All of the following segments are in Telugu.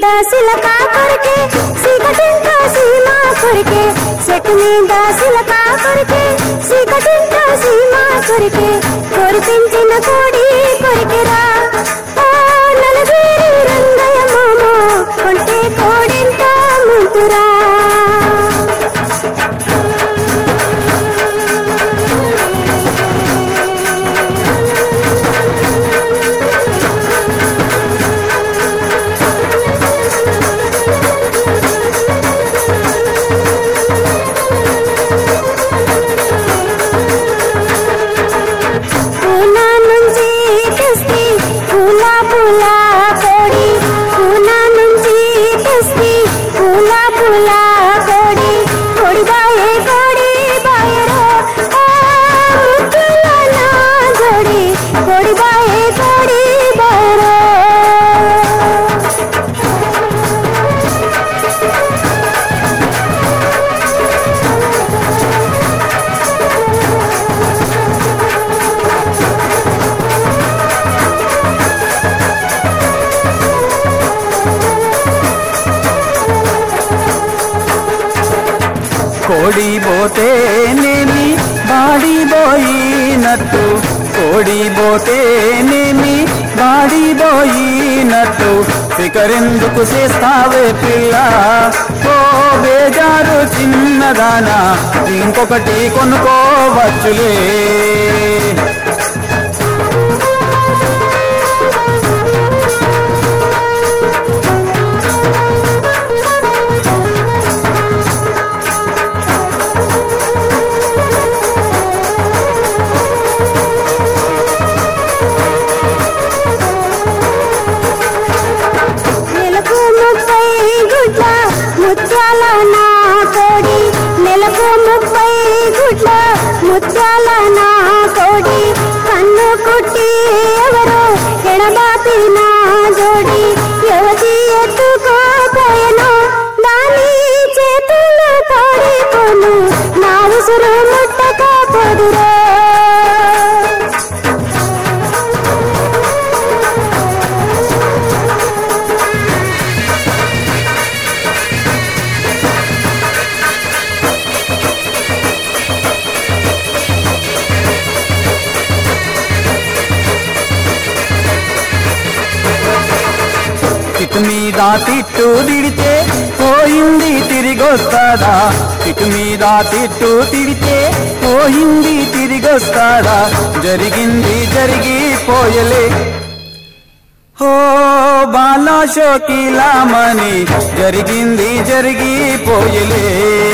మీద సిలక కొరికే సీకటింట సీమ కొరికే చెట్టు మీద సిలక కొరికే సీకటింట సీమ కొరికే కొరిపించిన కోడి కొరికెరా ఓ నలగిరి రంగయ్య మామ కొంటే కోడింత ముంతురా పూనా నుంచి తెస్తి పూల పూల కోడి పూనా నుంచి తెస్తి పూల పూల కోడి కోడి బాయే కోడి బాయరో ఆ ముద్దుల నా జోడి కోడి బాయే కోడి బాయరో కోడి పోతేనేమి బాడి పోయినట్టు కోడి పోతేనేమి బాడి పోయినట్టు ఫికరెందుకు చేస్తావే పిల్ల ఓ బేజారు చిన్నదానా ఇంకొకటి కొనుక్కోవచ్చులే నెలకు ముప్పై గుడ్ల ముత్యాల నా కోడి నెలకు ముప్పై గుడ్ల ముత్యాల నా కోడి కన్ను కుట్టి ఎవరో ఎడబాపి నా జోడి యువతి ఎత్తుకోపోయను దాని చేతులు పాడిపోను నా ఉసురు ముట్టకపోదురో తిట్టు మీద తిట్టు తిడితే పోయింది తిరిగొస్తాడా తిట్టు మీద తిట్టు తిడితే పోయింది తిరిగొస్తాడా జరిగింది జరిగిపోయలే ఓ బాలా షోకిలామని జరిగింది జరిగిపోయలే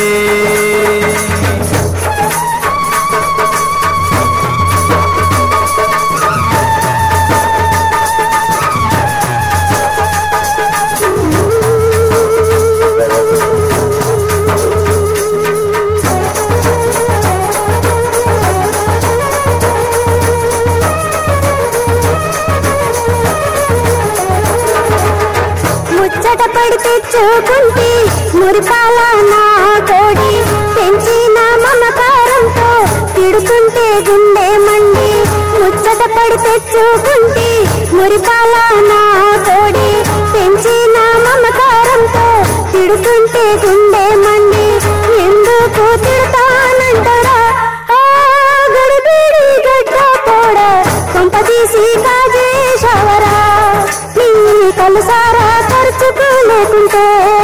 ముచ్చట పడి తెచ్చుకుంటే మురిపాల నా కోడి పెంచిన మమకారంతో తిడుతుంటే గుండె మండి ముచ్చట పడి తెచ్చుకుంటే మురిపాల నా కోడి పెంచిన మమకారంతో తిడుతుంటే గుండె మండి ఎందుకు తిడతానంటారా ఆ గడిబిడి గడ్డ పోడ కొంప తీసి కాజేశవరా నీ కలుసారా ఖర్చుకోలేకుంటే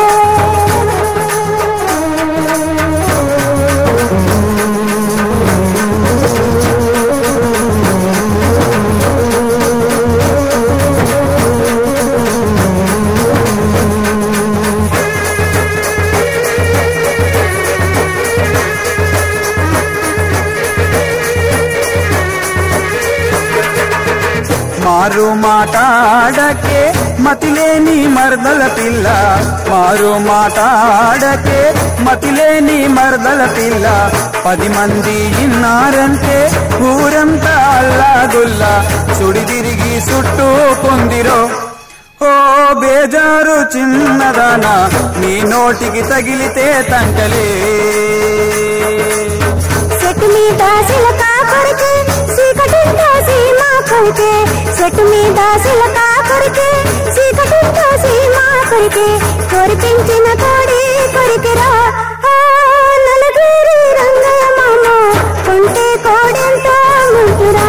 మారు మాటాడకే మతిలేని మరదల పిల్ల మారు మాటాడకే మతిలేని మరదల పిల్ల పది మంది ఇన్నారంటే ఊరంతా అల్లాగుల్లా సుడి తిరిగి చుట్టూ పొందిరో ఓ బేజారు చిన్నదానా నీ నోటికి తగిలితే తంటలే చెట్టు మీద సిలక కొరికే చీకటింట సీమ కొరికే చెట్టు మీద సిలక కొరికే చీకటితో సీమా కొరికే కొరికించిన కోడి కొరికిరా ఆ నలుగురి రంగయ్య మామ కొంటే కోడెంతో ముద్దురా